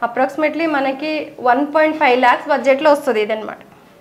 Approximately మనకి one point five lakhs బడ్జెట్లో వస్తుంది ఇదన్నమాట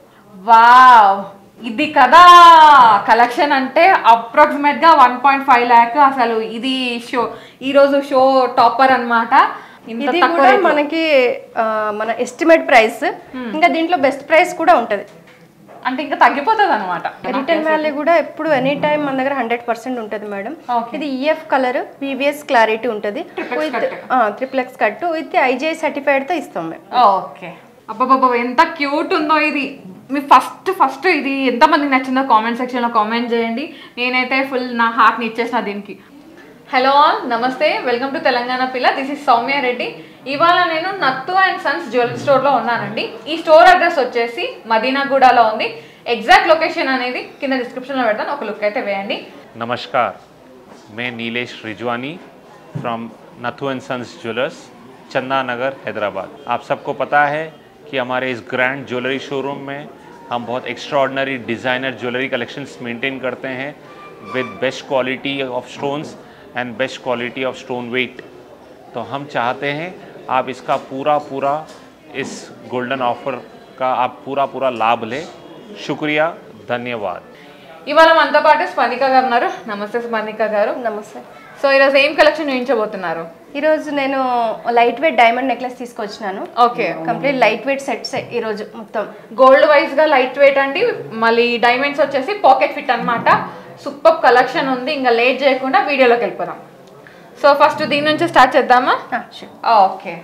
వావ్ ఇది కదా కలెక్షన్ అంటే అప్రాక్సిమేట్ గా వన్ పాయింట్ ఫైవ్ ల్యాక్ అసలు ఇది షో ఈ రోజు షో టాపర్ అన్నమాట ఇంత ఇది తక్కువ కూడా rate లో. మనకి ఆ, మన ఎస్టిమేట్ ప్రైస్ ఇంకా దీంట్లో బెస్ట్ ప్రైస్ కూడా ఉంటుంది అంటే ఇంకా తగ్గిపోతుంది అనమాట రిటర్న్ వాల్యూ కూడా ఎప్పుడు ఎనీ టైం మన దగ్గర హండ్రెడ్ పర్సెంట్ ఉంటుంది మేడం Okay. ఇది ఈఎఫ్ కలర్ పీవీఎస్ క్లారిటీ ఉంటుంది with triplex cut with IGI certified తో ఇస్తాం మేము ఓకే అబ్బాబాబా ఎంత క్యూట్ ఉందో ఇది మీ ఫస్ట్ ఫస్ట్ ఇది ఎంతమందికి నచ్చిందో కామెంట్ సెక్షన్లో కామెంట్ చేయండి నేనైతే ఫుల్ నా హార్ట్ని ఇచ్చేసిన దీనికి హలో ఆల్ నమస్తే వెల్కమ్ టు తెలంగాణ పిల్ల దిస్ ఇస్ సౌమ్య రెడ్డి ఇవాళ నేను నత్తు అండ్ సన్స్ జ్యువెలరీ స్టోర్లో ఉన్నానండి ఈ స్టోర్ అడ్రస్ వచ్చేసి మదీనాగూడలో ఉంది ఎగ్జాక్ట్ లొకేషన్ అనేది కింద డిస్క్రిప్షన్లో పెడతాను ఒక లుక్ అయితే వేయండి नमस्कार मैं Nilesh Rizwani from Nathu and sons jewellers Chanda Nagar Hyderabad आप सबको पता है कि हमारे इस ग्रैंड ज्वेलरी शोरूम में हम बहुत extraordinary designer jewellery collections maintain करते हैं with best quality of stones and best quality of stone weight तो हम चाहते हैं आप इसका पूरा पूरा इस गोल्डन ऑफर का आप पूरा पूरा लाभ लें शुक्रिया धन्यवाद ఇవాళ మనతో పాటు స్పందిక గారు ఉన్నారు నమస్తే స్పందిక గారు నమస్తే సో ఈరోజు ఏం కలెక్షన్ చూపించబోతున్నారు ఈరోజు నేను లైట్ వెయిట్ డైమండ్ నెక్లెస్ తీసుకొచ్చినాను okay complete light weight sets ఈరోజు మొత్తం గోల్డ్ వైజ్ గా లైట్ వెయిట్ అండి మళ్ళీ డైమండ్స్ వచ్చేసి పాకెట్ ఫిట్ అన్నమాట సూపర్ కలెక్షన్ ఉంది ఇంకా లేట్ చేయకుండా వీడియోలోకి వెళ్ళిపోదాం సో ఫస్ట్ దీని నుంచి స్టార్ట్ చేద్దామా ఆ, sure. ఓకే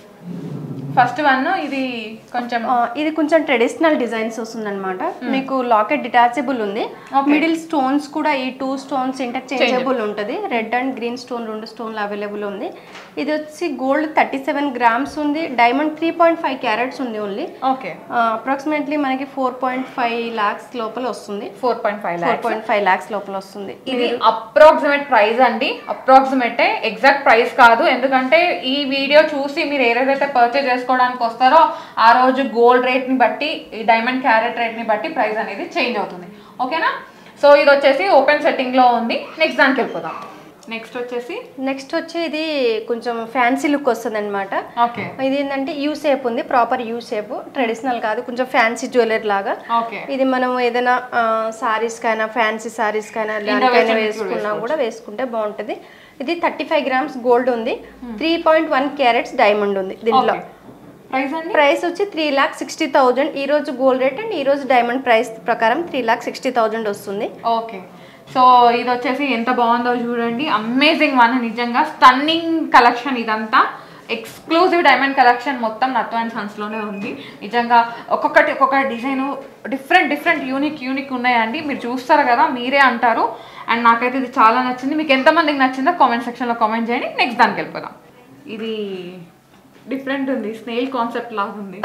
ఫస్ట్ వన్ ఇది కొంచెం ఆ, ఇది కొంచెం ట్రెడిషనల్ డిజైన్స్ వస్తుందన్నమాట మీకు లాకెట్ డిటాచబుల్ ఉంది మిడిల్ స్టోన్స్ కూడా ఈ టూ స్టోన్స్ ఇంటర్చేంజబుల్ ఉంటుంది రెడ్ అండ్ గ్రీన్ స్టోన్ రెండు స్టోన్లు అవైలబుల్ ఉంది ఇది వచ్చి గోల్డ్ థర్టీ సెవెన్ గ్రామ్స్ ఉంది diamond three point five carats ఉంది ఓన్లీ ఓకే అప్రాక్సిమేట్లీ మనకి ఫోర్ పాయింట్ ఫైవ్ ల్యాక్స్ లోపల వస్తుంది four point five four point five lakhs లోపల వస్తుంది ఇది అప్రాక్సిమేట్ ప్రైస్ అండి అప్రాక్సిమేట్ ఎగ్జాక్ట్ ప్రైస్ కాదు ఎందుకంటే ఈ వీడియో చూసి మీరు ఏదైతే పర్చేజ్ చేసుకోవడానికి వస్తారో ఆ రోజు గోల్డ్ రేట్ ని బట్టి ఈ డైమండ్ క్యారెట్ రేట్ ని బట్టి ప్రైస్ అనేది చేంజ్ అవుతుంది ఓకేనా సో ఇది వచ్చేసి ఓపెన్ సెట్టింగ్ లో ఉంది నెక్స్ట్ దానికి వెళ్ళిపోదాం నెక్స్ట్ వచ్చేసి నెక్స్ట్ వచ్చి ఇది కొంచెం ఫ్యాన్సీ లుక్ వస్తుంది అనమాట ఓకే ఇది ఏంటంటే యూ షేప్ ఉంది ప్రాపర్ యూ షేప్ ట్రెడిషనల్ కాదు కొంచెం ఫ్యాన్సీ జ్యువెలరీ లాగా ఓకే ఇది మనం ఏదైనా సారీస్ కైనా ఫ్యాన్సీ సారీస్ కైనా దానికైనా వేసుకున్నా కూడా వేసుకుంటే బాగుంటుంది ఇది థర్టీ ఫైవ్ గ్రామ్స్ గోల్డ్ ఉంది three point one carats diamond ఉంది దీంట్లో ప్రైస్ అండి ప్రైస్ వచ్చి త్రీ ల్యాక్ సిక్స్టీ థౌజండ్ ఈ రోజు గోల్డ్ రేట్ అండ్ ఈ రోజు డైమండ్ ప్రైస్ ప్రకారం త్రీ ల్యాక్ సిక్స్టీ థౌజండ్ వస్తుంది ఓకే సో ఇది వచ్చేసి ఎంత బాగుందో చూడండి అమేజింగ్ వన్ నిజంగా స్టన్నింగ్ కలెక్షన్ ఇదంతా ఎక్స్క్లూజివ్ డైమండ్ కలెక్షన్ మొత్తం నత్తు అండ్ సన్స్లోనే ఉంది నిజంగా ఒక్కొక్కటి ఒక్కొక్క design different different unique unique ఉన్నాయండి మీరు చూస్తారు కదా మీరే అంటారు అండ్ నాకైతే ఇది చాలా నచ్చింది మీకు ఎంతమందికి నచ్చిందో కామెంట్ సెక్షన్లో కామెంట్ చేయండి నెక్స్ట్ దానికి వెళ్ళిపోదాం ఇది డిఫరెంట్ ఉంది స్నేల్ కాన్సెప్ట్ లాగా ఉంది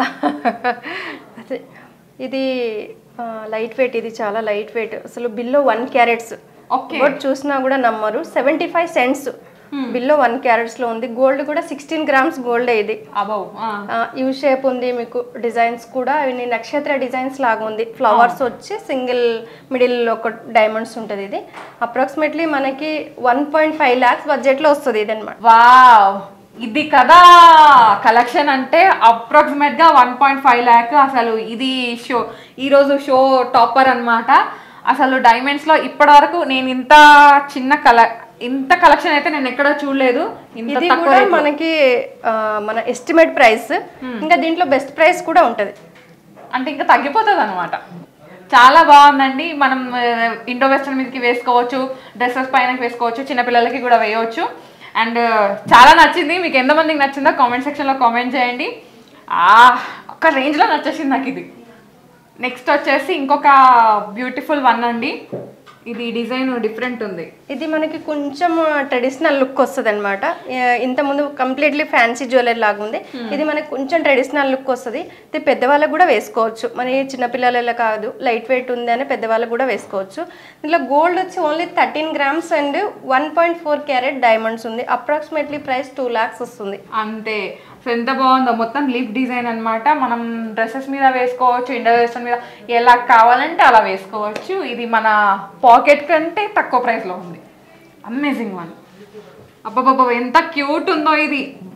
అదే ఇది లైట్ వెయిట్ ఇది చాలా లైట్ వెయిట్ అసలు బిల్లో వన్ క్యారెట్స్ ఓకే బట్ చూసినా కూడా నమ్మరు సెవెంటీ ఫైవ్ సెంట్స్ బిల్లో వన్ క్యారెట్స్ లో ఉంది గోల్డ్ కూడా సిక్స్టీన్ గ్రామ్స్ గోల్డ్ ఇది అబౌవ్ యూ షేప్ ఉంది మీకు డిజైన్స్ కూడా ఇవి నక్షత్ర డిజైన్స్ లాగా ఉంది ఫ్లవర్స్ వచ్చి సింగిల్ మిడిల్ ఒక డైమండ్స్ ఉంటుంది ఇది అప్రాక్సిమేట్లీ మనకి వన్ పాయింట్ ఫైవ్ ల్యాక్స్ బడ్జెట్లో వస్తుంది ఇది అనమాట వావ్ ఇది కదా కలెక్షన్ అంటే అప్రాక్సిమేట్ గా వన్ పాయింట్ ఫైవ్ ల్యాక్ అసలు ఇది షో ఈ రోజు షో టాపర్ అన్నమాట అసలు డైమండ్స్ లో ఇప్పటి వరకు నేను ఇంత చిన్న కల ఇంత కలెక్షన్ అయితే నేను ఎక్కడ చూడలేదు ఇంత ఇది తక్కువ కూడా rate లో. మనకి ఆ, మన ఎస్టిమేట్ ప్రైస్ ఇంకా దీంట్లో బెస్ట్ ప్రైస్ కూడా ఉంటుంది అంటే ఇంకా తగ్గిపోతుంది అనమాట చాలా బాగుందండి మనం ఇండో వెస్టర్న్ మీదకి వేసుకోవచ్చు డ్రెస్సెస్ పైన వేసుకోవచ్చు చిన్నపిల్లలకి కూడా వేయవచ్చు అండ్ చాలా నచ్చింది మీకు ఎంతమందికి నచ్చిందో కామెంట్ సెక్షన్లో కామెంట్ చేయండి ఆ ఒక రేంజ్లో నచ్చేసింది నాకు ఇది నెక్స్ట్ వచ్చేసి ఇంకొక బ్యూటిఫుల్ వన్ అండి ఇది డిజైన్ డిఫరెంట్ ఉంది ఇది మనకి కొంచెం ట్రెడిషనల్ లుక్ వస్తుంది అనమాట ఇంతకుముందు కంప్లీట్లీ ఫ్యాన్సీ జ్యువెలరీ లాగా ఉంది ఇది మనకి కొంచెం ట్రెడిషనల్ లుక్ వస్తుంది ఇది పెద్దవాళ్ళకు కూడా వేసుకోవచ్చు మన చిన్నపిల్లల కాదు లైట్ వెయిట్ ఉంది అని పెద్దవాళ్ళకు కూడా వేసుకోవచ్చు దీంట్లో గోల్డ్ వచ్చి only thirteen grams and one point four carat diamonds ఉంది అప్రాక్సిమేట్లీ ప్రైస్ టూ ల్యాక్స్ వస్తుంది అంతే సో ఎంత బాగుందో మొత్తం లీఫ్ డిజైన్ అన్నమాట మనం డ్రెస్సెస్ మీద వేసుకోవచ్చు ఇండో వెస్టర్న్ మీద ఎలా కావాలంటే అలా వేసుకోవచ్చు ఇది మన పాకెట్ కంటే తక్కువ ప్రైస్లో ఉంది అమేజింగ్ వన్ అబ్బాబాబా ఎంత క్యూట్ ఉందో ఇది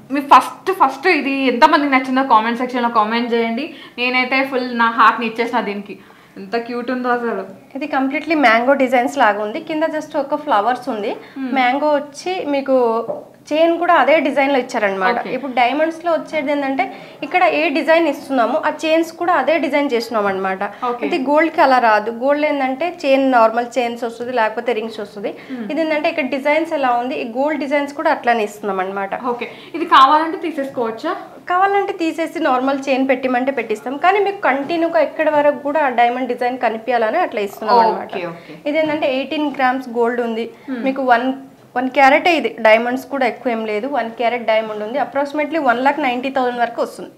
మీ ఫస్ట్ ఫస్ట్ ఇది ఎంతమందికి నచ్చిందో కామెంట్ సెక్షన్లో కామెంట్ చేయండి నేనైతే ఫుల్ నా హార్ట్ని ఇచ్చేసిన దీనికి ఎంత క్యూట్ ఉందో అసలు ఇది కంప్లీట్లీ మ్యాంగో డిజైన్స్ లాగా ఉంది కింద జస్ట్ ఒక ఫ్లవర్స్ ఉంది మ్యాంగో వచ్చి మీకు చైన్ కూడా అదే డిజైన్ లో ఇచ్చారనమాట ఇప్పుడు డైమండ్స్ లో వచ్చేది ఏంటంటే ఇక్కడ ఏ డిజైన్ ఇస్తున్నామో ఆ చైన్స్ కూడా అదే డిజైన్ చేస్తున్నాం అనమాట Okay. ఇది గోల్డ్ కి అలా రాదు గోల్డ్ ఏంటంటే చైన్ నార్మల్ చైన్స్ వస్తుంది లేకపోతే రింగ్స్ వస్తుంది ఇది ఏంటంటే ఇక్కడ డిజైన్స్ ఎలా ఉంది ఈ గోల్డ్ డిజైన్స్ కూడా అట్లానే ఇస్తున్నాం అనమాట ఓకే ఇది కావాలంటే తీసేసుకోవచ్చా కావాలంటే తీసేసి నార్మల్ చైన్ పెట్టిమంటే పెట్టిస్తాం కానీ మీకు కంటిన్యూగా ఎక్కడి వరకు కూడా ఆ డైమండ్ డిజైన్ కనిపించాలని అట్లా ఇస్తున్నాం అనమాట ఓకే ఓకే ఇది ఏంటంటే ఎయిటీన్ గ్రామ్స్ గోల్డ్ ఉంది మీకు వన్ వన్ క్యారెట్ ఇది డైమండ్స్ కూడా ఎక్కువ ఏం లేదు వన్ క్యారెట్ డైమండ్ ఉంది approximately one lakh ninety thousand వరకు వస్తుంది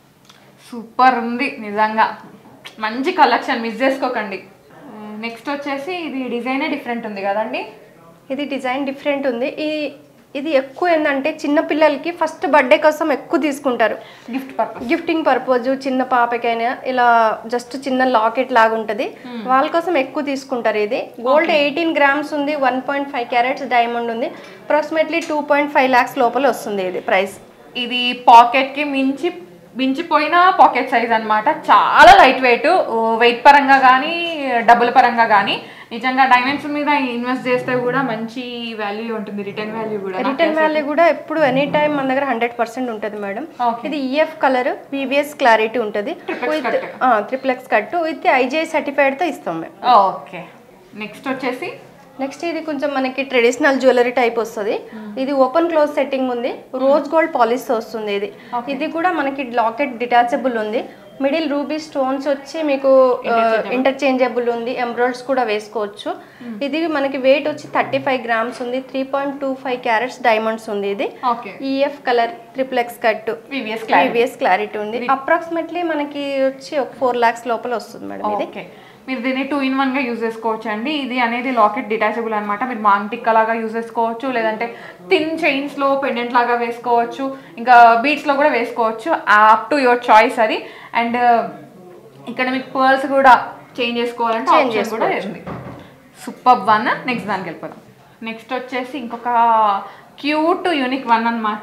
సూపర్ ఉంది నిజంగా మంచి కలెక్షన్ మిస్ చేసుకోకండి నెక్స్ట్ వచ్చేసి ఇది డిజైనే డిఫరెంట్ ఉంది కదండి ఇది డిజైన్ డిఫరెంట్ ఉంది ఈ ఇది ఎక్కువ ఏంటంటే చిన్న పిల్లలకి ఫస్ట్ బర్త్డే కోసం ఎక్కువ తీసుకుంటారు గిఫ్ట్ పర్పస్ గిఫ్టింగ్ పర్పస్ చిన్న పాపకైనా ఇలా జస్ట్ చిన్న లాకెట్ లాగా ఉంటుంది వాళ్ళ కోసం ఎక్కువ తీసుకుంటారు ఇది గోల్డ్ ఎయిటీన్ గ్రామ్స్ ఉంది one point five carats diamond ఉంది approximately two point five lakhs లోపల వస్తుంది ఇది ప్రైస్ ఇది పాకెట్ కి మించి మించిపోయిన పాకెట్ సైజ్ అన్నమాట చాలా లైట్ వెయిట్ వెయిట్ పరంగా కానీ డబ్బుల పరంగా కానీ నిజంగా డైమండ్స్ మీద ఇన్వెస్ట్ చేస్తే కూడా మంచి వాల్యూ ఉంటుంది రిటర్న్ వాల్యూ కూడా రిటర్న్ వాల్యూ కూడా ఎప్పుడు ఎనీ టైం మన దగ్గర హండ్రెడ్ పర్సెంట్ ఉంటుంది మేడం Okay. ఇది ఈఎఫ్ కలర్ వివిఎస్ క్లారిటీ ఉంటుంది with triplex cut with IGI certified తో ఇస్తాం మేము ఓకే నెక్స్ట్ వచ్చేసి నెక్స్ట్ ఇది కొంచెం మనకి ట్రెడిషనల్ జ్యువెలరీ టైప్ వస్తుంది ఇది ఓపెన్ క్లోజ్ సెట్టింగ్ ఉంది రోజ్ గోల్డ్ పాలిష్ వస్తుంది ఇది ఇది కూడా మనకి లాకెట్ డిటాచబుల్ ఉంది మిడిల్ రూబీ స్టోన్స్ వచ్చి మీకు ఇంటర్చేంజబుల్ ఉంది ఎంబ్రాయిడ్స్ కూడా వేసుకోవచ్చు ఇది మనకి వెయిట్ వచ్చి థర్టీ ఫైవ్ గ్రామ్స్ ఉంది three point two five carats diamonds ఉంది ఇది okay EF colour triplex cut VVS previous clarity ఉంది అప్రాక్సిమేట్లీ మనకి వచ్చి ఒక ఫోర్ లాక్స్ లోపల వస్తుంది మేడం ఇది ఓకే మీరు దీన్ని టూ ఇన్ వన్ గా యూజ్ చేసుకోవచ్చు అండి ఇది అనేది లాకెట్ డిటాచబుల్ అనమాట మీరు మాంటిక్ లాగా యూజ్ చేసుకోవచ్చు లేదంటే థిన్ చైన్స్ లో పెండెంట్ లాగా వేసుకోవచ్చు ఇంకా బీట్స్ లో కూడా వేసుకోవచ్చు అప్ టు యువర్ చాయిస్ అది అండ్ ఇక్కడ మీకు పర్ల్స్ కూడా చేంజ్ చేసుకోవాలంటే Change ఆప్షన్ కూడా ఉంది సూపర్ వన్ నెక్స్ట్ దానికి వెళ్ళిపోదాం నెక్స్ట్ వచ్చేసి ఇంకొక క్యూట్ యూనిక్ వన్ అన్నమాట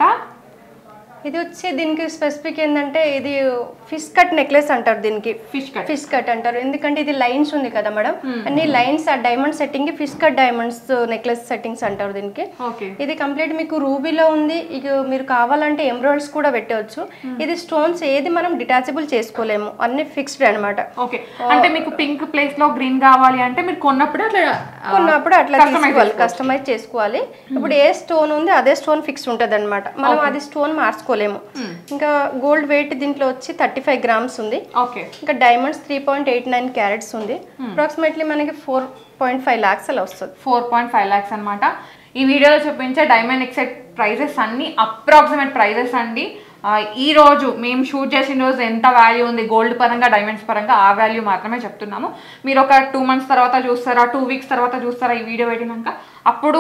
ఇది వచ్చి దీనికి స్పెసిఫిక్ ఏంటంటే ఇది ఫిష్ కట్ నెక్లెస్ అంటారు దీనికి ఫిష్ కట్ ఫిష్ కట్ అంటారు ఎందుకంటే ఇది లైన్స్ ఉంది కదా మేడం అన్ని లైన్స్ ఆ డైమండ్ సెట్టింగ్ కి fish cut diamonds necklace settings అంటారు దీనికి ఓకే ఇది కంప్లీట్ మీకు రూబీలో ఉంది ఇక మీరు కావాలంటే ఎంబ్రాయిడ్స్ కూడా పెట్టవచ్చు ఇది స్టోన్స్ ఏది మనం డిటాచబుల్ చేసుకోలేము అన్ని ఫిక్స్డ్ అన్నమాట ఓకే అంటే మీకు పింక్ ప్లేస్ లో గ్రీన్ కావాలి అంటే మీరు కొన్నప్పుడు అట్లా ఆ, కొన్నప్పుడు అట్లా customize తీసుకోవాలి చేసుకోవచ్చు. కస్టమైజ్ చేసుకోవాలి ఇప్పుడు ఏ స్టోన్ ఉంది అదే స్టోన్ ఫిక్స్ ఉంటుంది అనమాట మనం అది స్టోన్ మార్చుకోలేము ఇంకా గోల్డ్ వెయిట్ దీంట్లో వచ్చి థర్టీ ఫైవ్ గ్రామ్స్ ఉంది ఓకే ఇంకా diamonds three point eight nine carats ఉంది అప్రాక్సిమేట్లీ మనకి ఫోర్ పాయింట్ ఫైవ్ లాక్స్ అలా వస్తుంది ఫోర్ పాయింట్ ఫైవ్ ల్యాక్స్ అనమాట ఈ వీడియోలో చూపించే డైమండ్ ఎక్సెట్ ప్రైజెస్ అన్ని అప్రాక్సిమేట్ ప్రైజెస్ అండి ఆ, ఈ రోజు మేము షూట్ చేసిన రోజు ఎంత వాల్యూ ఉంది గోల్డ్ పరంగా డైమండ్స్ పరంగా ఆ వాల్యూ మాత్రమే చెప్తున్నాము మీరు ఒక టూ మంత్స్ తర్వాత చూస్తారా టూ వీక్స్ తర్వాత చూస్తారా ఈ వీడియో పెట్టినాక అప్పుడు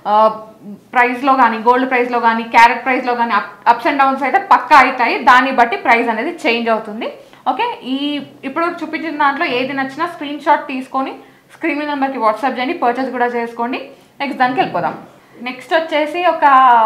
ప్రైస్లో కానీ గోల్డ్ ప్రైస్లో కానీ క్యారెట్ ప్రైస్లో కానీ అప్స్ అండ్ డౌన్స్ అయితే పక్కా అవుతాయి దాన్ని బట్టి ప్రైస్ అనేది చేంజ్ అవుతుంది ఓకే ఈ ఇప్పుడు చూపించిన దాంట్లో ఏది నచ్చినా స్క్రీన్ షాట్ తీసుకొని స్క్రీన్ నెంబర్కి వాట్సాప్ చేయండి పర్చేస్ కూడా చేసుకోండి నెక్స్ట్ దానికి వెళ్ళిపోదాం నెక్స్ట్ వచ్చేసి ఒక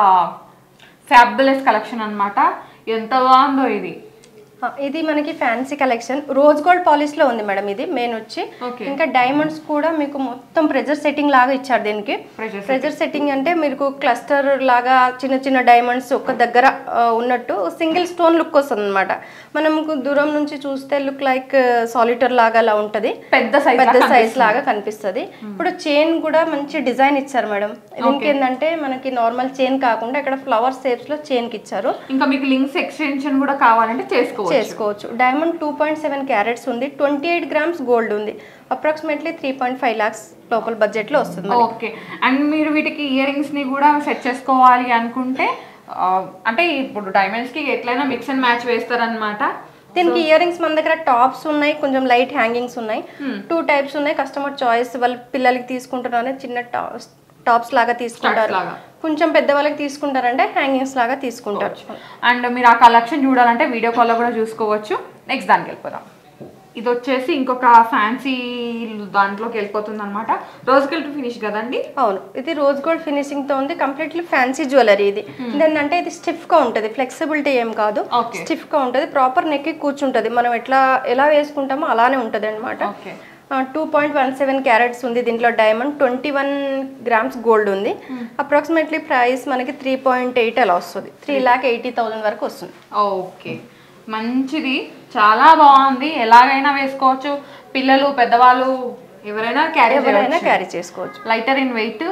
ఫ్యాబులెస్ కలెక్షన్ అన్నమాట ఎంత బాగుందో ఇది ఆ, ఇది మనకి fancy collection rose gold polish లో ఉంది మేడం ఇది మెయిన్ వచ్చి Okay. ఇంకా డైమండ్స్ కూడా మీకు మొత్తం ప్రెజర్ సెట్టింగ్ లాగా ఇచ్చారు దీనికి Pressure ప్రెజర్ సెట్టింగ్ అంటే మీకు క్లస్టర్ లాగా చిన్న చిన్న డైమండ్స్ ఒక దగ్గర ఆ, ఉన్నట్టు సింగిల్ స్టోన్ లుక్ వస్తుంది అనమాట మనం దూరం నుంచి చూస్తే లుక్ లైక్ సాలిటర్ లాగా అలా ఉంటది పెద్ద సైజ్ పెద్ద సైజ్ లాగా కనిపిస్తది ఇప్పుడు చైన్ కూడా మంచి డిజైన్ ఇచ్చారు మేడం దీనికి ఏంటంటే మనకి నార్మల్ చైన్ కాకుండా ఇక్కడ ఫ్లవర్ షేప్స్ లో చైన్ కి ఇచ్చారు ఇంకా మీకు లింక్స్ ఎక్స్టెన్షన్ కూడా కావాలంటే చేసుకోవచ్చు చేసుకోవచ్చు diamond two point seven carats ఉంది ట్వంటీ ఎయిట్ గ్రామ్స్ గోల్డ్ ఉంది approximately three point five lakhs లోపల బడ్జెట్ లో వస్తుంది మనకి. ఓకే అండ్ మీరు వీటికి ఇయర్ రింగ్స్ ని కూడా సెట్ చేసుకోవాలి అనుకుంటే ఆ, అంటే ఇప్పుడు డైమండ్స్ కి ఎట్లయినా మిక్స్ అండ్ మ్యాచ్ వేస్తారనమాట దీనికి ఇయర్ రింగ్స్ మన దగ్గర టాప్స్ ఉన్నాయి కొంచెం లైట్ హ్యాంగింగ్స్ ఉన్నాయి టూ టైప్స్ ఉన్నాయి కస్టమర్ చాయిస్ వాళ్ళ పిల్లలకి తీసుకుంటున్నారు చిన్న టాప్స్ లాగా తీసుకుంటారు లాగా. కొంచెం పెద్ద వాళ్ళకి తీసుకుంటారంటే హ్యాంగింగ్స్ లాగా తీసుకుంటారు అండ్ మీరు ఆ కలెక్షన్ చూడాలంటే వీడియో కాల్లో కూడా చూసుకోవచ్చు నెక్స్ట్ దానికి వెళ్ళిపోదాం ఇది వచ్చేసి ఇంకొక ఫ్యాన్సీ దాంట్లోకి వెళ్ళిపోతుంది అనమాట రోజ్ గోల్డ్ ఫినిష్ కదండి అవును ఇది రోజ్ గోల్డ్ ఫినిషింగ్ తో ఉంది కంప్లీట్లీ ఫ్యాన్సీ జ్యువెలరీ ఇది ఏంటంటే ఇది స్టిఫ్ గా ఉంటది ఫ్లెక్సిబిలిటీ ఏం కాదు Okay. స్టిఫ్ గా ఉంటది ప్రాపర్ నెక్ కూర్చుంటది మనం ఎట్లా ఎలా వేసుకుంటామో అలానే ఉంటది అనమాట okay two point one seven carats ఉంది దీంట్లో diamond twenty one grams gold ఉంది అప్రాక్సిమేట్లీ ప్రైస్ మనకి త్రీ పాయింట్ ఎయిట్ అలా వస్తుంది త్రీ ల్యాక్ ఎయిటీ థౌసండ్ వరకు వస్తుంది ఓకే మంచిది చాలా బాగుంది ఎలాగైనా వేసుకోవచ్చు పిల్లలు పెద్దవాళ్ళు ఎవరైనా క్యారీ ఎవరైనా క్యారీ చేసుకోవచ్చు lighter in weight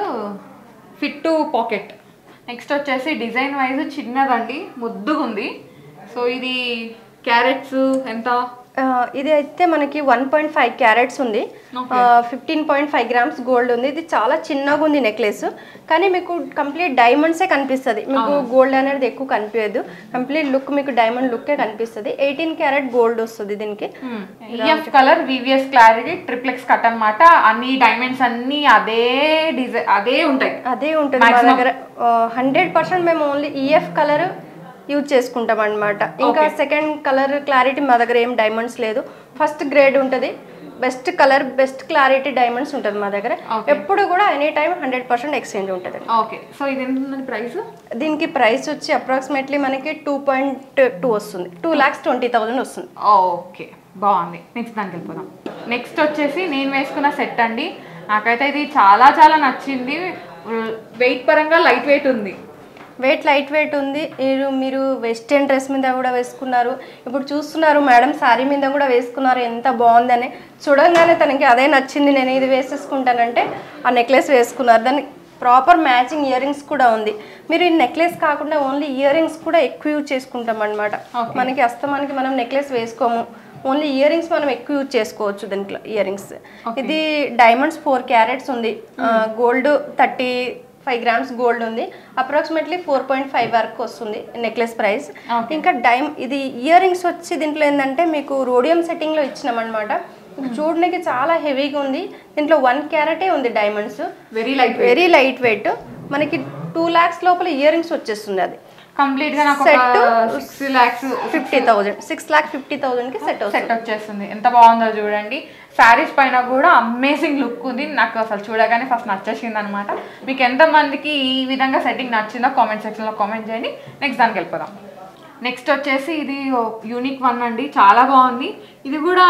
fit to pocket next వచ్చేసి డిజైన్ వైజ్ చిన్నదండి ముద్దుగుంది సో ఇది క్యారెట్స్ ఎంత ఆ, ఇది అయితే మనకి వన్ పాయింట్ ఫైవ్ క్యారెట్స్ ఉంది fifteen point five grams gold ఉంది ఇది చాలా చిన్నగా ఉంది నెక్లెస్ కానీ మీకు కంప్లీట్ డైమండ్సే కనిపిస్తుంది మీకు గోల్డ్ అనేది ఎక్కువ కనిపించదు కంప్లీట్ లుక్ మీకు డైమండ్ లుక్కే కనిపిస్తుంది ఎయిటీన్ క్యారెట్ గోల్డ్ వస్తుంది దీనికి EF colour VVS clarity triplex cut అన్నమాట అన్ని డైమండ్స్ అన్ని అదే డిజైన్ అదే ఉంటాయి అదే ఉంటుంది మా దగ్గర హండ్రెడ్ పర్సెంట్ మేము ఓన్లీ ఈఎఫ్ కలర్ యూజ్ చేసుకుంటాం అనమాట ఇంకా సెకండ్ కలర్ క్లారిటీ మా దగ్గర ఏం డైమండ్స్ లేదు ఫస్ట్ గ్రేడ్ ఉంటుంది best colour best clarity diamonds ఉంటుంది మా దగ్గర ఎప్పుడు కూడా any time hundred percent exchange ఉంటుంది ఓకే సో ఇది ఎంత ఉందండి ప్రైస్ దీనికి ప్రైస్ వచ్చి అప్రాక్సిమేట్లీ మనకి టూ పాయింట్ టూ వస్తుంది టూ ల్యాక్స్ ట్వంటీ థౌసండ్ వస్తుంది ఓకే బాగుంది నెక్స్ట్ దానికి వెళ్ళిపోదాం నెక్స్ట్ వచ్చేసి నేను వేసుకున్న సెట్ అండి నాకైతే ఇది చాలా చాలా నచ్చింది వెయిట్ పరంగా లైట్ వెయిట్ ఉంది వెయిట్ లైట్ వెయిట్ ఉంది మీరు మీరు వెస్టర్న్ డ్రెస్ మీద కూడా వేసుకున్నారు ఇప్పుడు చూస్తున్నారు మేడం శారీ మీద కూడా వేసుకున్నారు ఎంత బాగుందని చూడంగానే తనకి అదే నచ్చింది నేను ఇది వేసేసుకుంటానంటే ఆ నెక్లెస్ వేసుకున్నారు దానికి ప్రాపర్ మ్యాచింగ్ ఇయర్ రింగ్స్ కూడా ఉంది మీరు ఈ నెక్లెస్ కాకుండా ఓన్లీ ఇయర్ రింగ్స్ కూడా ఎక్కువ యూజ్ చేసుకుంటాం అనమాట మనకి అస్తమానికి మనం నెక్లెస్ వేసుకోము ఓన్లీ ఇయర్ రింగ్స్ మనం ఎక్కువ యూజ్ చేసుకోవచ్చు దీంట్లో ఇయర్ రింగ్స్ ఇది డైమండ్స్ ఫోర్ క్యారెట్స్ ఉంది gold thirty five grams gold ఉంది అప్రాక్సిమేట్లీ ఫోర్ పాయింట్ ఫైవ్ వరకు వస్తుంది నెక్లెస్ ప్రైస్ ఇంకా డైమ్ ఇది ఇయర్ రింగ్స్ వచ్చి దీంట్లో ఏంటంటే మీకు రోడియం సెట్టింగ్లో ఇచ్చినాం అనమాట చూడడానికి చాలా హెవీగా ఉంది దీంట్లో వన్ క్యారెటే ఉంది diamonds very light very light weight మనకి టూ ల్యాక్స్ లోపల ఇయర్ రింగ్స్ వచ్చేస్తుంది అది కంప్లీట్ గా నాకు Set six lakhs fifty thousand six lakh fifty థౌజండ్కి సెట్ అవుతుంది సెట్ వచ్చేస్తుంది ఎంత బాగుందో చూడండి శారీస్ పైన కూడా అమేజింగ్ లుక్ ఉంది నాకు అసలు చూడగానే ఫస్ట్ నచ్చేసింది అనమాట మీకు ఎంతమందికి ఈ విధంగా సెట్టింగ్ నచ్చిందో కామెంట్ సెక్షన్లో కామెంట్ చేయండి నెక్స్ట్ దానికి వెళ్ళిపోదాం నెక్స్ట్ వచ్చేసి ఇది యూనిక్ వన్ అండి చాలా బాగుంది ఇది కూడా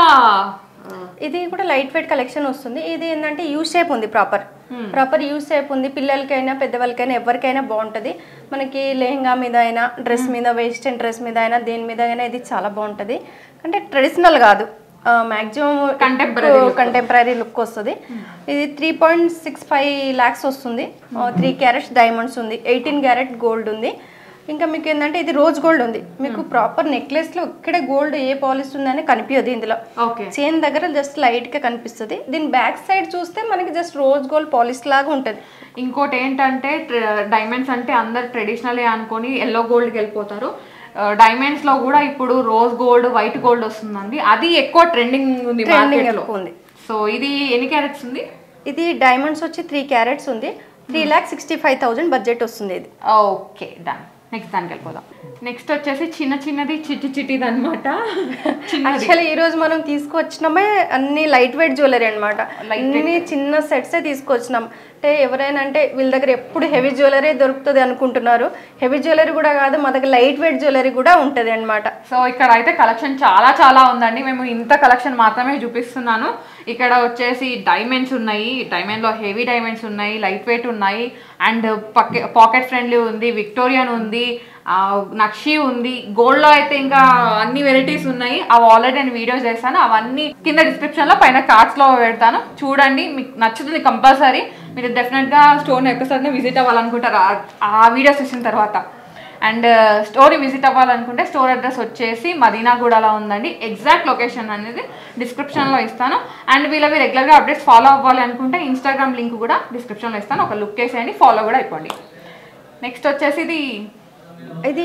ఇది కూడా లైట్ వెయిట్ కలెక్షన్ వస్తుంది ఇది ఏంటంటే యూ షేప్ ఉంది ప్రాపర్ ప్రాపర్ యూ షేప్ ఉంది పిల్లలకైనా పెద్దవాళ్ళకైనా ఎవరికైనా బాగుంటుంది మనకి లెహంగా మీద అయినా డ్రెస్ మీద వెస్టర్న్ డ్రెస్ మీద అయినా దేని మీద అయినా ఇది చాలా బాగుంటుంది అంటే ట్రెడిషనల్ కాదు మ్యాక్సిమం Contemporary కంటెంపరీ లుక్ వస్తుంది ఇది three point six five lakhs వస్తుంది త్రీ క్యారెట్స్ డైమండ్స్ ఉంది ఎయిటీన్ క్యారెట్ గోల్డ్ ఉంది ఇంకా మీకు ఏంటంటే ఇది రోజ్ గోల్డ్ ఉంది మీకు ప్రాపర్ నెక్లెస్ లో ఇక్కడే గోల్డ్ ఏ పాలిస్ ఉందని కనిపించదు ఇందులో ఓకే చైన్ దగ్గర జస్ట్ లైట్ గా కనిపిస్తుంది దీని బ్యాక్ సైడ్ చూస్తే మనకి జస్ట్ రోజ్ గోల్డ్ పాలిష్ లాగా ఉంటుంది ఇంకోటి ఏంటంటే డైమండ్స్ అంటే అందరు ట్రెడిషనల్ అనుకొని ఎల్లో గోల్డ్కి వెళ్ళిపోతారు డైమండ్స్ లో కూడా ఇప్పుడు రోజ్ గోల్డ్ వైట్ గోల్డ్ వస్తుందండి అది ఎక్కువ ట్రెండింగ్ ఉంది ట్రెండింగ్ మార్కెట్ లో ఎక్కువ ఉంది సో ఇది ఎన్ని క్యారెట్స్ ఉంది ఇది డైమండ్స్ వచ్చి త్రీ క్యారెట్స్ ఉంది three lakh sixty five thousand budget వస్తుంది ఇది ఓకే డన్ నెక్స్ట్ దానికి వెళ్ళిపోదాం నెక్స్ట్ వచ్చేసి చిన్న చిన్నది చిట్టి చిట్టిది అనమాట చిన్నది యాక్చువల్లీ ఈ రోజు మనం తీసుకొచ్చినామే అన్ని లైట్ వెయిట్ జ్యువెలరీ అనమాట అన్ని చిన్న సెట్సే తీసుకొచ్చినాం అంటే ఎవరైనా అంటే వీళ్ళ దగ్గర ఎప్పుడు హెవీ జ్యువెలరీ దొరుకుతుంది అనుకుంటున్నారు హెవీ జ్యువెలరీ కూడా కాదు మా దగ్గర లైట్ వెయిట్ జ్యువెలరీ కూడా ఉంటుంది అనమాట సో ఇక్కడ అయితే కలెక్షన్ చాలా చాలా ఉందండి మేము ఇంత కలెక్షన్ మాత్రమే చూపిస్తున్నాను ఇక్కడ వచ్చేసి డైమండ్స్ ఉన్నాయి డైమండ్ లో హెవీ డైమండ్స్ ఉన్నాయి లైట్ వెయిట్ ఉన్నాయి అండ్ పాకెట్ ఫ్రెండ్లీ ఉంది విక్టోరియన్ ఉంది ఆ, నక్షి ఉంది గోల్డ్ లో అయితే ఇంకా అన్ని వెరైటీస్ ఉన్నాయి అవి ఆల్రెడీ నేను వీడియోస్ చేస్తాను అవన్నీ కింద డిస్క్రిప్షన్ లో పైన కార్డ్స్ లో పెడతాను చూడండి మీకు నచ్చుతుంది కంపల్సరీ మీరు డెఫినెట్ గా స్టోర్ ఎక్కడిసారి విజిట్ అవ్వాలనుకుంటారు ఆ- ఆ వీడియోస్ చూసిన తర్వాత అండ్ స్టోరీ విజిట్ అవ్వాలనుకుంటే స్టోర్ అడ్రస్ వచ్చేసి మదీనాగూడలో ఉందండి ఎగ్జాక్ట్ లొకేషన్ అనేది డిస్క్రిప్షన్లో ఇస్తాను అండ్ వీళ్ళవి రెగ్యులర్గా అప్డేట్స్ ఫాలో అవ్వాలి అనుకుంటే ఇన్స్టాగ్రామ్ లింక్ కూడా డిస్క్రిప్షన్లో ఇస్తాను ఒక లుక్ వేసేయండి ఫాలో కూడా అయిపోండి నెక్స్ట్ వచ్చేసి ఇది ఇది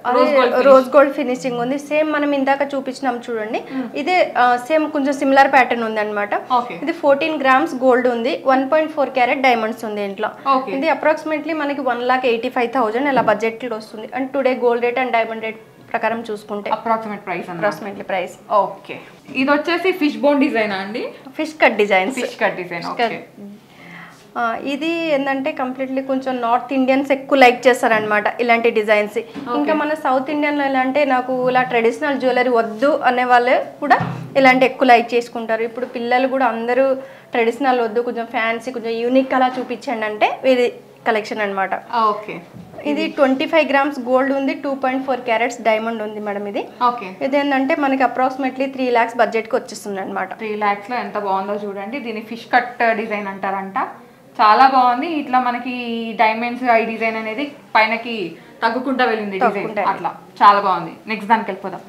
రోజ్ గోల్డ్ ఫినిషింగ్ ఉంది సేమ్ మనం ఇందాక చూపించినాం చూడండి ఇదే సేమ్ కొంచెం సిమిలర్ ప్యాటర్న్ ఉంది అనమాట ఓకే ఇది ఫోర్టీన్ గ్రామ్స్ గోల్డ్ ఉంది one point four carat diamonds ఉంది ఇంట్లో ఓకే ఇది అప్రాక్సిమేట్లీ మనకి one lakh eighty five thousand అలా బడ్జెట్లో వస్తుంది and today gold rate and diamond rate ప్రకారం చూసుకుంటే అప్రాక్సిమేట్ ప్రైస్ అన్న అప్రాక్సిమేట్లీ ప్రైస్ ఓకే ఇది వచ్చేసి ఫిష్ బోన్ డిజైన్ అండి fish cut designs fish cut design okay ఆ, ఇది ఏంటంటే కంప్లీట్లీ కొంచెం నార్త్ ఇండియన్స్ ఎక్కువ లైక్ చేస్తారనమాట ఇలాంటి డిజైన్స్ ఇంకా మన సౌత్ ఇండియన్లో ఎలా అంటే నాకు ఇలా ట్రెడిషనల్ జ్యువెలరీ వద్దు అనే వాళ్ళు కూడా ఇలాంటి ఎక్కువ లైక్ చేసుకుంటారు ఇప్పుడు పిల్లలు కూడా అందరూ ట్రెడిషనల్ వద్దు కొంచెం ఫ్యాన్సీ కొంచెం యూనిక్ అలా చూపించండి అంటే ఇది కలెక్షన్ అన్నమాట ఓకే ఇది ట్వంటీ ఫైవ్ గ్రామ్స్ గోల్డ్ ఉంది two point four carats diamond ఉంది మేడం ఇది ఓకే ఇది ఏంటంటే మనకి అప్రాక్సిమేట్లీ త్రీ ల్యాక్స్ బడ్జెట్కి వచ్చేస్తుంది అనమాట త్రీ ల్యాక్స్లో ఎంత బాగుందో చూడండి దీన్ని ఫిష్ కట్ డిజైన్ అంటారంట చాలా బాగుంది ఇట్లా మనకి డైమండ్స్ ఐ డిజైన్ అనేది పైనకి తగ్గుకుంటా వెళ్ళింది డిజైన్ తగ్గుకుంటా. అట్లా చాలా బాగుంది నెక్స్ట్ దానికి వెళ్ళిపోదాం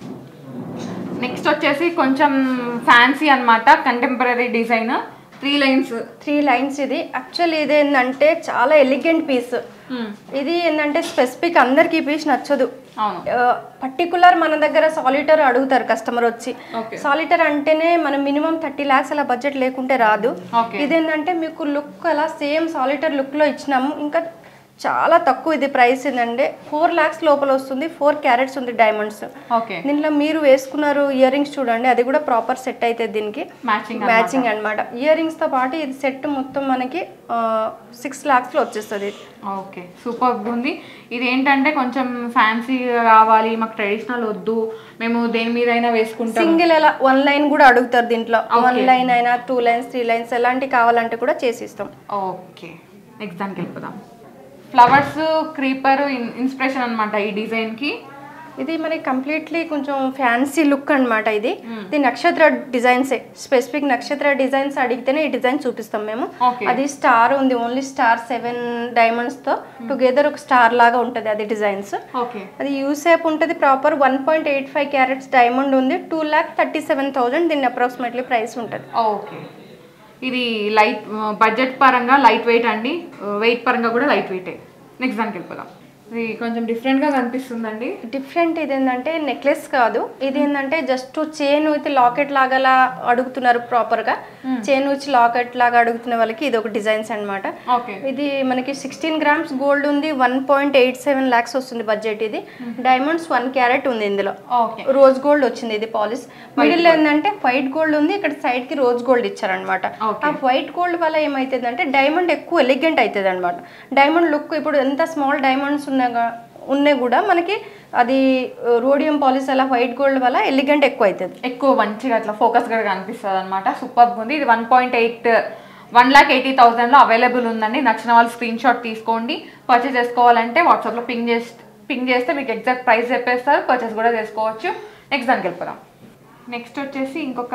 నెక్స్ట్ వచ్చేసి కొంచెం ఫ్యాన్సీ అన్నమాట contemporary design three lines three lines ఇది యాక్చువల్లీ ఇది ఏంటంటే చాలా ఎలిగెంట్ పీస్ ఇది ఏంటంటే స్పెసిఫిక్ అందరికి ఈ పీస్ నచ్చదు అవును పర్టికులర్ మన దగ్గర సాలిటర్ అడుగుతారు కస్టమర్ వచ్చి ఓకే సాలిటర్ అంటేనే మనం మినిమం థర్టీ ల్యాక్స్ అలా బడ్జెట్ లేకుంటే రాదు ఓకే ఇదేంటంటే మీకు లుక్ అలా సేమ్ సాలిటర్ లుక్లో ఇచ్చినాము ఇంకా చాలా తక్కువ ఇది ప్రైస్ ఏంటంటే ఫోర్ ల్యాక్స్ లోపల వస్తుంది ఫోర్ క్యారెట్స్ ఉంది డైమండ్స్ ఓకే దీంట్లో మీరు వేసుకున్నారు ఇయర్ రింగ్స్ చూడండి అది కూడా ప్రాపర్ సెట్ అవుతుంది దీనికి మ్యాచింగ్ మ్యాచింగ్ అన్నమాట ఇయర్ రింగ్స్ తో పాటు ఇది సెట్ మొత్తం మనకి సిక్స్ లాక్స్ లో వచ్చేస్తుంది ఓకే సూపర్ ఉంది ఇది ఏంటంటే కొంచెం ఫ్యాన్సీ కావాలి మాకు ట్రెడిషనల్ వద్దు మేము దేని మీద అయినా వేసుకుంటాం సింగిల్ ఎలా వన్ లైన్ కూడా అడుగుతారు దీంట్లో వన్ లైన్ అయినా టూ లైన్స్ త్రీ లైన్స్ ఎలాంటి కావాలంటే కూడా చేసిస్తాం ఓకే నెక్స్ట్ దానికి వెళ్ళిపోదాం ఫ్లవర్స్ క్రీపర్ ఇన్స్పిరేషన్ అనమాట ఈ డిజైన్ కి ఇది మనకి కంప్లీట్లీ కొంచెం ఫ్యాన్సీ లుక్ అన్నమాట ఇది ఇది నక్షత్ర డిజైన్స్ స్పెసిఫిక్ నక్షత్ర డిజైన్స్ అడిగితేనే ఈ డిజైన్ చూపిస్తాం మేము Okay. అది స్టార్ ఉంది ఓన్లీ స్టార్ సెవెన్ డైమండ్స్ తో టుగెదర్ ఒక స్టార్ లాగా ఉంటది అది డిజైన్స్ ఓకే అది యూసేప్ ఉంటుంది proper one point eight five carats diamond ఉంది two lakh thirty seven thousand దీని అప్రాక్సిమేట్లీ ప్రైస్ ఉంటుంది ఓకే ఇది లైట్ బడ్జెట్ పరంగా లైట్ వెయిట్ అండి వెయిట్ పరంగా కూడా లైట్ వెయిటే నెక్స్ట్ దానికి వెళ్ళిపోదాం ఇది కొంచెం డిఫరెంట్గా కనిపిస్తుందండి డిఫరెంట్ ఇది ఏంటంటే నెక్లెస్ కాదు ఇది ఏంటంటే జస్ట్ చైన్ విత్ లాకెట్ లాగా అలా అడుగుతున్నారు ప్రాపర్గా చైన్ విత్ లాకెట్ లాగా అడుగుతున్న వాళ్ళకి ఇది ఒక డిజైన్స్ అన్నమాట ఓకే ఇది మనకి సిక్స్టీన్ గ్రామ్స్ గోల్డ్ ఉంది one point eight seven lakhs వస్తుంది బడ్జెట్ ఇది డైమండ్స్ వన్ క్యారెట్ ఉంది ఇందులో ఓకే రోజ్ గోల్డ్ వచ్చింది ఇది పాలిస్ మిడిల్ ఏంటంటే వైట్ గోల్డ్ ఉంది ఇక్కడ సైడ్ కి రోజ్ గోల్డ్ ఇచ్చారనమాట Okay. ఆ వైట్ గోల్డ్ వల్ల ఏమైతుంది అంటే డైమండ్ ఎక్కువ ఎలిగెంట్ అవుతుంది అనమాట డైమండ్ లుక్ ఇప్పుడు ఎంత స్మాల్ డైమండ్స్ ఉన్నా ఉన్నాయి కూడా మనకి అది రోడియం పాలిస్ అలా వైట్ గోల్డ్ వల్ల ఎలిగెంట్ ఎక్కువ అవుతుంది ఎక్కువ మంచిగా అట్లా ఫోకస్ గా కనిపిస్తుంది అనమాట సూపర్ ఉంది ఇది one point eight one lakh eighty థౌసండ్లో అవైలబుల్ ఉందండి నచ్చిన వాళ్ళు స్క్రీన్ షాట్ తీసుకోండి పర్చేస్ చేసుకోవాలంటే వాట్సాప్లో పింగ్ చేసి పింగ్ చేస్తే మీకు ఎగ్జాక్ట్ ప్రైస్ చెప్పేస్తారు పర్చేస్ కూడా చేసుకోవచ్చు నెక్స్ట్ దానికి వెళ్ళిపోదాం నెక్స్ట్ వచ్చేసి ఇంకొక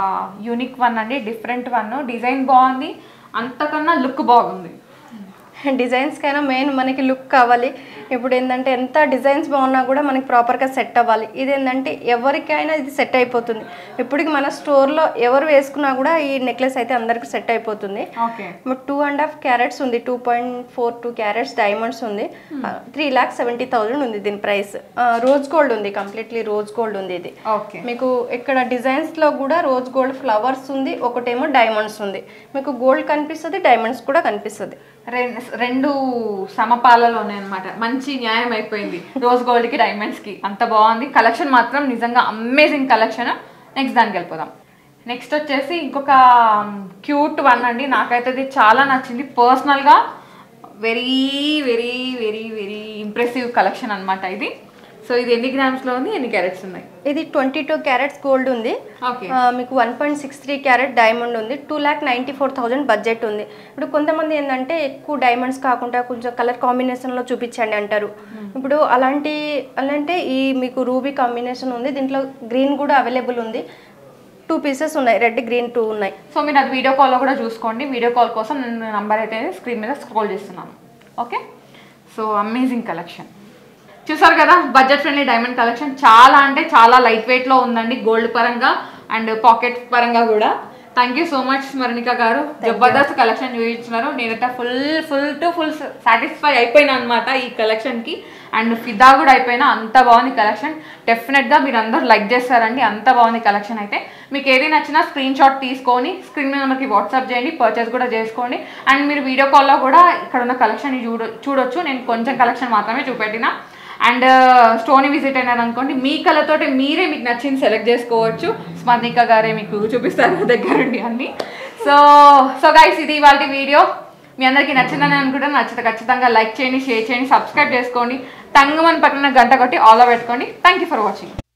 యూనిక్ వన్ అండి డిఫరెంట్ వన్ డిజైన్ బాగుంది అంతకన్నా లుక్ బాగుంది డిజైన్స్ కైనా మెయిన్ మనకి లుక్ కావాలి ఇప్పుడు ఏంటంటే ఎంత డిజైన్స్ బాగున్నా కూడా మనకి ప్రాపర్గా సెట్ అవ్వాలి ఇది ఏంటంటే ఎవరికైనా ఇది సెట్ అయిపోతుంది ఇప్పటికి మన స్టోర్లో ఎవరు వేసుకున్నా కూడా ఈ నెక్లెస్ అయితే అందరికి సెట్ అయిపోతుంది okay two and half carats ఉంది two point four two carats diamonds ఉంది త్రీ ల్యాక్ సెవెంటీ థౌజండ్ ఉంది దీని ప్రైస్ రోజ్ గోల్డ్ ఉంది కంప్లీట్లీ రోజ్ గోల్డ్ ఉంది ఇది ఓకే మీకు ఇక్కడ డిజైన్స్ లో కూడా రోజ్ గోల్డ్ ఫ్లవర్స్ ఉంది ఒకటేమో డైమండ్స్ ఉంది మీకు గోల్డ్ కనిపిస్తుంది డైమండ్స్ కూడా కనిపిస్తుంది రెం- రెండు సమపాలలో అనమాట మంచి న్యాయం అయిపోయింది రోజ్ గోల్డ్ కి డైమండ్స్ కి అంత బాగుంది కలెక్షన్ మాత్రం నిజంగా అమేజింగ్ కలెక్షన్ నెక్స్ట్ దానికి వెళ్ళిపోదాం నెక్స్ట్ వచ్చేసి ఇంకొక క్యూట్ వన్ అండి నాకైతే ఇది చాలా నచ్చింది పర్సనల్గా very very very very impressive collection అన్నమాట ఇది సో ఇది ఎన్ని గ్రామ్స్లో ఉంది ఎన్ని క్యారెట్స్ ఉన్నాయి ఇది ట్వంటీ టూ క్యారెట్స్ గోల్డ్ ఉంది ఓకే ఆ, మీకు one point six three carat diamond ఉంది two lakh ninety four thousand budget ఉంది ఇప్పుడు కొంతమంది ఏంటంటే ఎక్కువ డైమండ్స్ కాకుండా కొంచెం కలర్ కాంబినేషన్లో చూపించండి అంటారు ఇప్పుడు అలాంటి అలాంటే ఈ మీకు రూబీ కాంబినేషన్ ఉంది దీంట్లో గ్రీన్ కూడా అవైలబుల్ ఉంది టూ పీసెస్ ఉన్నాయి రెడ్ గ్రీన్ టూ ఉన్నాయి సో మీరు అది వీడియో కాల్లో కూడా చూసుకోండి వీడియో కాల్ కోసం నేను నంబర్ అయితే స్క్రీన్ మీద స్క్రోల్ చేస్తున్నాను ఓకే సో అమేజింగ్ కలెక్షన్ చూసారు కదా బడ్జెట్ ఫ్రెండ్లీ డైమండ్ కలెక్షన్ చాలా అంటే చాలా లైట్ వెయిట్లో ఉందండి గోల్డ్ పరంగా అండ్ పాకెట్ పరంగా కూడా thank you so much Smaranika గారు జబర్దస్త్ కలెక్షన్ చూపించినారు నేనైతే full full to full satisfy అయిపోయినా అనమాట ఈ కలెక్షన్కి అండ్ ఫిదా కూడా అయిపోయినా అంత బాగుంది కలెక్షన్ డెఫినెట్గా మీరు అందరూ లైక్ చేస్తారండి అంత బాగుంది కలెక్షన్ అయితే మీకు ఏది నచ్చినా స్క్రీన్ షాట్ తీసుకొని స్క్రీన్ మీద మనకి వాట్సాప్ చేయండి పర్చేస్ కూడా చేసుకోండి అండ్ మీరు వీడియో కాల్లో కూడా ఇక్కడ ఉన్న కలెక్షన్ చూడ చూడొచ్చు నేను కొంచెం కలెక్షన్ మాత్రమే చూపెట్టిన అండ్ స్టోనీ విజిట్ అయినారు అనుకోండి మీ కళతోటి మీరే మీకు నచ్చింది సెలెక్ట్ చేసుకోవచ్చు స్పందిక గారే మీకు చూపిస్తారు దగ్గరుండి అన్ని సో సో గైస్ ఇది ఇవాళ వీడియో మీ అందరికీ నచ్చిందని అనుకుంటాను నచ్చితే ఖచ్చితంగా లైక్ చేయండి షేర్ చేయండి సబ్స్క్రైబ్ చేసుకోండి తంగమని పక్కన గంట కొట్టి ఆల్ పెట్టుకోండి థ్యాంక్ యూ ఫర్ వాచింగ్